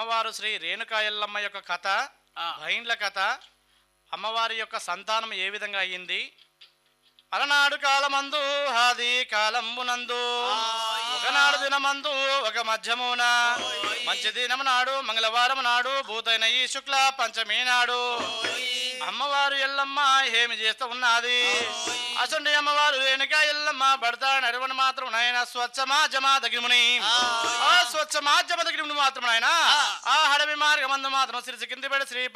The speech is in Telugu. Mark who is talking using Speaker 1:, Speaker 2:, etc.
Speaker 1: అమ్మవారు శ్రీ రేణుకా ఎల్లమ్మ యొక్క కథ
Speaker 2: ఆ.
Speaker 1: బహిండ్ల కథ అమ్మవారి యొక్క సంతానం ఏ విధంగా అయ్యింది అలనాడు కాలమందు హాది కాలంబునందు ఒకనాడు దినమందు ఒక మధ్యమున మంచి దినము నాడు మంగళవారం నాడు భూతైన ఈ శుక్ల పంచమి నాడు అమ్మవారు ఎల్లమ్మ ఏమి చేస్తూ ఉన్నది అసండి అమ్మవారు వెనుక ఎల్లమ్మ పడతా నడవని మాత్రం నాయన స్వచ్ఛమా జమా తగిముని ఆ స్వచ్ఛమా జమ తగిముని మాత్రం నాయన ఆ హడవి మార్గమందు మాత్రం శ్రీ కింది పెడి శ్రీ